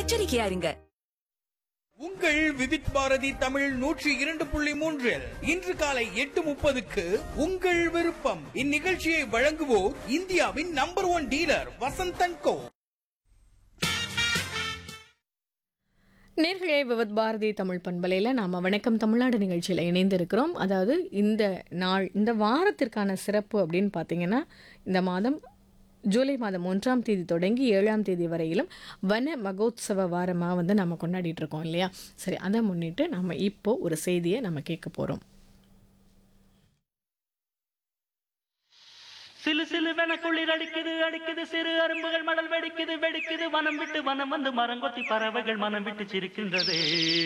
எச்சரிக்கையா இருங்க உங்கள் விவித் பாரதி தமிழ் நூற்றி இரண்டு புள்ளி மூன்றில் இன்று காலை எட்டு முப்பதுக்கு உங்கள் விருப்பம் இந்நிகழ்ச்சியை வழங்குவோர் இந்தியாவின் number one dealer Vasanthan co நேர்களே விவத் பாரதி தமிழ் பண்பலையில் நாம் வணக்கம் தமிழ்நாடு நிகழ்ச்சியில் இணைந்திருக்கிறோம் அதாவது இந்த நாள் இந்த வாரத்திற்கான சிறப்பு அப்படின்னு பார்த்தீங்கன்னா இந்த மாதம் ஜூலை மாதம் ஒன்றாம் தேதி தொடங்கி ஏழாம் தேதி வரையிலும் வன மகோத்சவ வாரமாக வந்து நம்ம கொண்டாடிட்டு இருக்கோம் இல்லையா சரி அதை முன்னிட்டு நம்ம இப்போ ஒரு செய்தியை நம்ம கேட்க போகிறோம் சிலு சிலுவென குளிர் அடிக்குது அடிக்குது சிறு அரும்புகள் மடல் வெடிக்குது வெடிக்குது வனம் விட்டு வனம் வந்து மரங்கொத்தி பறவைகள் மனம் விட்டு சிரிக்கின்றது